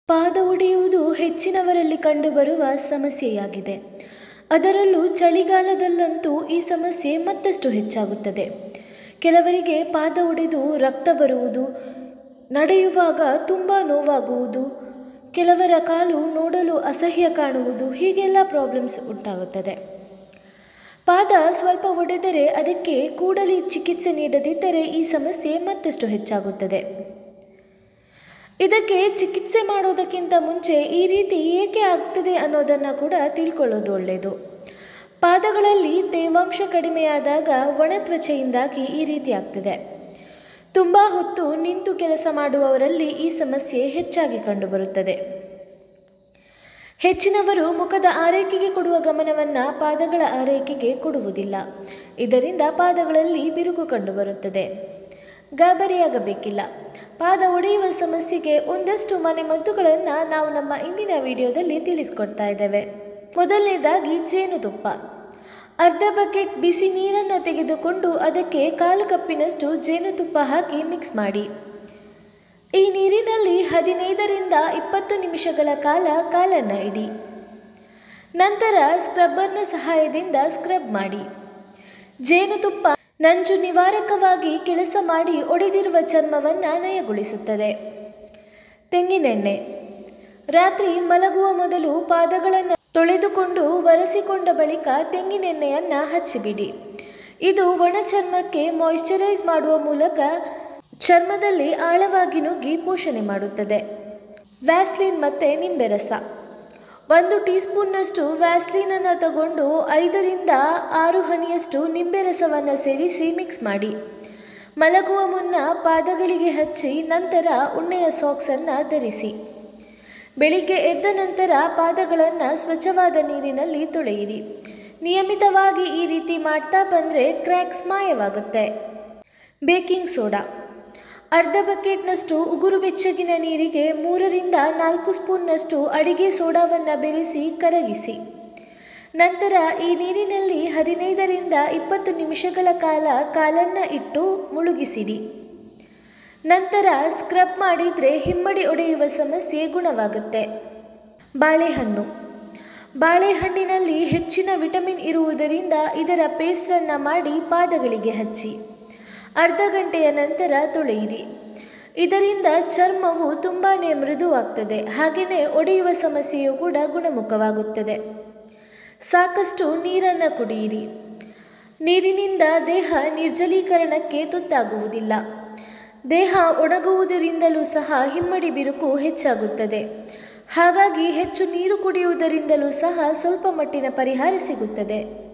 ಪಾದ ಒಡೆಯುವುದು ಹೆಚ್ಚಿನವರಲ್ಲಿ ಕಂಡುಬರುವ ಸಮಸ್ಯೆಯಾಗಿದೆ ಅದರಲ್ಲೂ ಚಳಿಗಾಲದಲ್ಲಂತೂ ಈ ಸಮಸ್ಯೆ ಮತ್ತಷ್ಟು ಹೆಚ್ಚಾಗುತ್ತದೆ ಕೆಲವರಿಗೆ ಪಾದ ಒಡೆದು ರಕ್ತ ಬರುವುದು ನಡೆಯುವಾಗ ತುಂಬ ನೋವಾಗುವುದು ಕೆಲವರ ಕಾಲು ನೋಡಲು ಅಸಹ್ಯ ಕಾಣುವುದು ಹೀಗೆಲ್ಲ ಪ್ರಾಬ್ಲಮ್ಸ್ ಉಂಟಾಗುತ್ತದೆ ಪಾದ ಸ್ವಲ್ಪ ಒಡೆದರೆ ಅದಕ್ಕೆ ಕೂಡಲೇ ಚಿಕಿತ್ಸೆ ನೀಡದಿದ್ದರೆ ಈ ಸಮಸ್ಯೆ ಮತ್ತಷ್ಟು ಹೆಚ್ಚಾಗುತ್ತದೆ ಇದಕ್ಕೆ ಚಿಕಿತ್ಸೆ ಮಾಡೋದಕ್ಕಿಂತ ಮುಂಚೆ ಈ ರೀತಿ ಏಕೆ ಆಗ್ತದೆ ಅನ್ನೋದನ್ನು ಕೂಡ ತಿಳ್ಕೊಳ್ಳೋದು ಒಳ್ಳೆಯದು ಪಾದಗಳಲ್ಲಿ ತೇವಾಂಶ ಕಡಿಮೆಯಾದಾಗ ಒಣ ತ್ವಚೆಯಿಂದಾಗಿ ಈ ರೀತಿ ಆಗ್ತದೆ ತುಂಬ ಹೊತ್ತು ನಿಂತು ಕೆಲಸ ಮಾಡುವವರಲ್ಲಿ ಈ ಸಮಸ್ಯೆ ಹೆಚ್ಚಾಗಿ ಕಂಡುಬರುತ್ತದೆ ಹೆಚ್ಚಿನವರು ಮುಖದ ಆರೈಕೆಗೆ ಕೊಡುವ ಗಮನವನ್ನು ಪಾದಗಳ ಆರೈಕೆಗೆ ಕೊಡುವುದಿಲ್ಲ ಇದರಿಂದ ಪಾದಗಳಲ್ಲಿ ಬಿರುಕು ಕಂಡುಬರುತ್ತದೆ ಗಾಬರಿಯಾಗಬೇಕಿಲ್ಲ ಪಾದ ಒಡೆಯುವ ಸಮಸ್ಯೆಗೆ ಒಂದಷ್ಟು ಮನೆಮದ್ದುಗಳನ್ನು ನಾವು ನಮ್ಮ ಇಂದಿನ ವಿಡಿಯೋದಲ್ಲಿ ತಿಳಿಸ್ಕೊಡ್ತಾ ಇದ್ದೇವೆ ಮೊದಲನೇದಾಗಿ ಜೇನುತುಪ್ಪ ಅರ್ಧ ಬಕೆಟ್ ಬಿಸಿ ನೀರನ್ನು ತೆಗೆದುಕೊಂಡು ಅದಕ್ಕೆ ಕಾಲು ಕಪ್ಪಿನಷ್ಟು ಜೇನುತುಪ್ಪ ಹಾಕಿ ಮಿಕ್ಸ್ ಮಾಡಿ ಈ ನೀರಿನಲ್ಲಿ ಹದಿನೈದರಿಂದ ಇಪ್ಪತ್ತು ನಿಮಿಷಗಳ ಕಾಲ ಕಾಲನ್ನು ಇಡಿ ನಂತರ ಸ್ಕ್ರಬ್ಬರ್ನ ಸಹಾಯದಿಂದ ಸ್ಕ್ರಬ್ ಮಾಡಿ ಜೇನುತುಪ್ಪ ನಂಜು ನಿವಾರಕವಾಗಿ ಕೆಲಸ ಮಾಡಿ ಒಡೆದಿರುವ ಚರ್ಮವನ್ನು ನಯಗೊಳಿಸುತ್ತದೆ ತೆಂಗಿನೆಣ್ಣೆ ರಾತ್ರಿ ಮಲಗುವ ಮೊದಲು ಪಾದಗಳನ್ನು ತೊಳೆದುಕೊಂಡು ಒರೆಸಿಕೊಂಡ ಬಳಿಕ ತೆಂಗಿನೆಣ್ಣೆಯನ್ನು ಹಚ್ಚಿಬಿಡಿ ಇದು ಒಣ ಚರ್ಮಕ್ಕೆ ಮಾಯಿಶ್ಚರೈಸ್ ಮಾಡುವ ಮೂಲಕ ಚರ್ಮದಲ್ಲಿ ಆಳವಾಗಿ ನುಗ್ಗಿ ಪೋಷಣೆ ಮಾಡುತ್ತದೆ ವ್ಯಾಸ್ಲಿನ್ ಮತ್ತು ನಿಂಬೆ ರಸ ಒಂದು ಟೀ ಸ್ಪೂನ್ನಷ್ಟು ವ್ಯಾಸ್ಲಿನನ್ನು ತಗೊಂಡು ಐದರಿಂದ ಆರು ಹನಿಯಷ್ಟು ನಿಂಬೆ ರಸವನ್ನು ಸೇರಿಸಿ ಮಿಕ್ಸ್ ಮಾಡಿ ಮಲಗುವ ಮುನ್ನ ಪಾದಗಳಿಗೆ ಹಚ್ಚಿ ನಂತರ ಉಣ್ಣೆಯ ಸಾಕ್ಸನ್ನು ಧರಿಸಿ ಬೆಳಿಗ್ಗೆ ಎದ್ದ ನಂತರ ಪಾದಗಳನ್ನು ಸ್ವಚ್ಛವಾದ ನೀರಿನಲ್ಲಿ ತೊಳೆಯಿರಿ ನಿಯಮಿತವಾಗಿ ಈ ರೀತಿ ಮಾಡ್ತಾ ಬಂದರೆ ಕ್ರ್ಯಾಕ್ಸ್ ಮಾಯವಾಗುತ್ತೆ ಬೇಕಿಂಗ್ ಸೋಡಾ ಅರ್ಧ ಬಕೆಟ್ನಷ್ಟು ಉಗುರು ಬೆಚ್ಚಗಿನ ನೀರಿಗೆ ಮೂರರಿಂದ ನಾಲ್ಕು ಸ್ಪೂನ್ನಷ್ಟು ಅಡಿಗೆ ಸೋಡಾವನ್ನು ಬೆರೆಸಿ ಕರಗಿಸಿ ನಂತರ ಈ ನೀರಿನಲ್ಲಿ ಹದಿನೈದರಿಂದ ಇಪ್ಪತ್ತು ನಿಮಿಷಗಳ ಕಾಲ ಕಾಲನ್ನು ಇಟ್ಟು ಮುಳುಗಿಸಿಡಿ ನಂತರ ಸ್ಕ್ರಬ್ ಮಾಡಿದರೆ ಹಿಮ್ಮಡಿ ಒಡೆಯುವ ಸಮಸ್ಯೆ ಗುಣವಾಗುತ್ತೆ ಬಾಳೆಹಣ್ಣು ಬಾಳೆಹಣ್ಣಿನಲ್ಲಿ ಹೆಚ್ಚಿನ ವಿಟಮಿನ್ ಇರುವುದರಿಂದ ಇದರ ಪೇಸ್ಟನ್ನು ಮಾಡಿ ಪಾದಗಳಿಗೆ ಹಚ್ಚಿ ಅರ್ಧ ಗಂಟೆಯ ನಂತರ ತೊಳೆಯಿರಿ ಇದರಿಂದ ಚರ್ಮವು ತುಂಬಾ ಮೃದುವಾಗ್ತದೆ ಹಾಗೆಯೇ ಒಡೆಯುವ ಸಮಸ್ಯೆಯು ಕೂಡ ಗುಣಮುಖವಾಗುತ್ತದೆ ಸಾಕಷ್ಟು ನೀರನ್ನು ಕುಡಿಯಿರಿ ನೀರಿನಿಂದ ದೇಹ ನಿರ್ಜಲೀಕರಣಕ್ಕೆ ತುತ್ತಾಗುವುದಿಲ್ಲ ದೇಹ ಒಣಗುವುದರಿಂದಲೂ ಸಹ ಹಿಮ್ಮಡಿ ಬಿರುಕು ಹೆಚ್ಚಾಗುತ್ತದೆ ಹಾಗಾಗಿ ಹೆಚ್ಚು ನೀರು ಕುಡಿಯುವುದರಿಂದಲೂ ಸಹ ಸ್ವಲ್ಪ ಮಟ್ಟಿನ ಪರಿಹಾರ ಸಿಗುತ್ತದೆ